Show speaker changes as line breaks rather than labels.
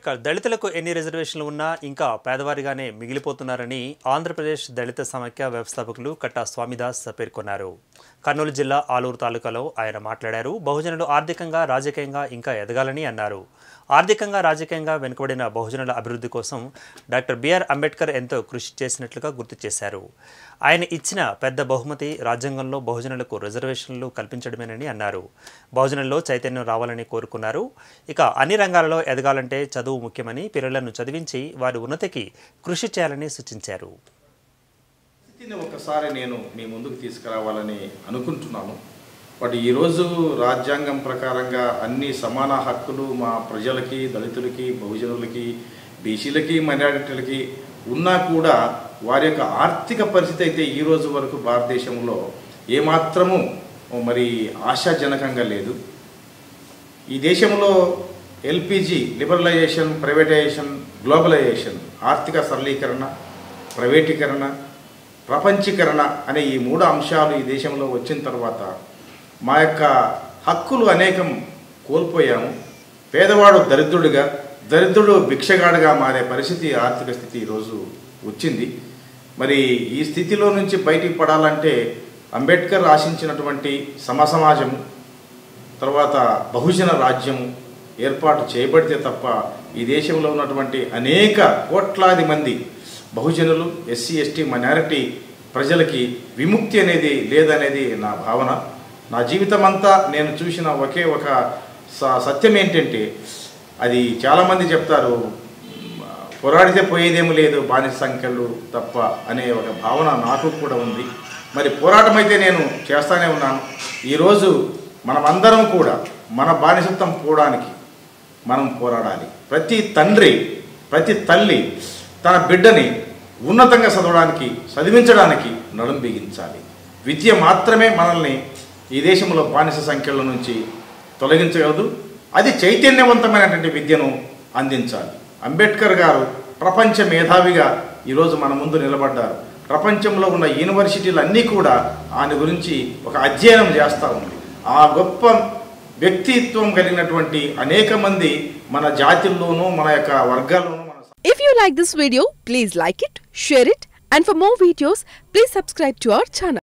ఇక దళితులకు ఎన్ని రిజర్వేషన్లు ఉన్నా ఇంకా పేదవారిగానే మిగిలిపోతున్నారని ఆంధ్రప్రదేశ్ దళిత సమైక్య వ్యవస్థాపకులు కట్టా స్వామిదాస్ పేర్కొన్నారు కర్నూలు జిల్లా ఆలూరు తాలూకాలో ఆయన మాట్లాడారు బహుజనులు ఆర్థికంగా రాజకీయంగా ఇంకా ఎదగాలని అన్నారు ఆర్థికంగా రాజకీయంగా వెనుకబడిన బహుజనుల అభివృద్ధి కోసం డాక్టర్ బిఆర్ అంబేద్కర్ ఎంతో కృషి చేసినట్లుగా గుర్తు చేశారు ఆయన ఇచ్చిన పెద్ద బహుమతి రాజ్యాంగంలో బహుజనులకు రిజర్వేషన్లు కల్పించడమేనని అన్నారు బహుజనుల్లో చైతన్యం రావాలని కోరుకున్నారు ఇక అన్ని రంగాలలో ఎదగాలంటే చదువు ముఖ్యమని పిల్లలను చదివించి వారి ఉన్నతికి కృషి చేయాలని సూచించారు
స్థితిని ఒకసారి నేను మీ ముందుకు తీసుకురావాలని అనుకుంటున్నాను బట్ ఈరోజు రాజ్యాంగం ప్రకారంగా అన్ని సమాన హక్కులు మా ప్రజలకి దళితులకి బహుజనులకి బీసీలకి మైనారిటీలకి ఉన్నా కూడా వారి యొక్క ఆర్థిక పరిస్థితి అయితే ఈ రోజు వరకు భారతదేశంలో ఏమాత్రము మరి ఆశాజనకంగా లేదు ఈ దేశంలో ఎల్పిజి లిబరలైజేషన్ ప్రైవేటైజేషన్ గ్లోబలైజేషన్ ఆర్థిక సరళీకరణ ప్రైవేటీకరణ ప్రపంచీకరణ అనే ఈ మూడు అంశాలు ఈ దేశంలో వచ్చిన తర్వాత మా యొక్క హక్కులు అనేకం కోల్పోయాము పేదవాడు దరిద్రుడిగా దరిద్రుడు భిక్షగాడుగా మారే పరిస్థితి ఆర్థిక స్థితి ఈరోజు వచ్చింది మరి ఈ స్థితిలో నుంచి బయటికి పడాలంటే అంబేద్కర్ ఆశించినటువంటి సమసమాజము తర్వాత బహుజన రాజ్యం ఏర్పాటు చేయబడితే తప్ప ఈ దేశంలో ఉన్నటువంటి అనేక కోట్లాది మంది బహుజనులు ఎస్సీ ఎస్టీ మైనారిటీ ప్రజలకి విముక్తి అనేది లేదనేది నా భావన నా జీవితం అంతా నేను చూసిన ఒకే ఒక స- సత్యం ఏంటంటే అది చాలామంది చెప్తారు పోరాడితే పోయేదేమీ లేదు బానిస సంఖ్యలు తప్ప అనే ఒక భావన నాకు కూడా ఉంది మరి పోరాటం అయితే నేను చేస్తానే ఉన్నాను ఈరోజు మనమందరం కూడా మన బానిసత్వం పోవడానికి మనం పోరాడాలి ప్రతి తండ్రి ప్రతి తల్లి తన బిడ్డని ఉన్నతంగా చదవడానికి చదివించడానికి నడుం బిగించాలి విద్య మాత్రమే మనల్ని ఈ దేశంలో బానిస సంఖ్యల నుంచి తొలగించగలదు అది చైతన్యవంతమైనటువంటి విద్యను అందించాలి అంబేద్కర్ గారు ప్రపంచ మేధావిగా ఈరోజు మన ముందు నిలబడ్డారు ప్రపంచంలో ఉన్న యూనివర్సిటీలు అన్నీ కూడా ఆయన గురించి ఒక అధ్యయనం చేస్తూ ఉంది ఆ గొప్ప వ్యక్తిత్వం కలిగినటువంటి అనేక మంది మన జాతుల్లోనూ మన యొక్క వర్గాల్లోనూ మన
If you like this video, please like it, share it, and for more videos, please subscribe to our channel.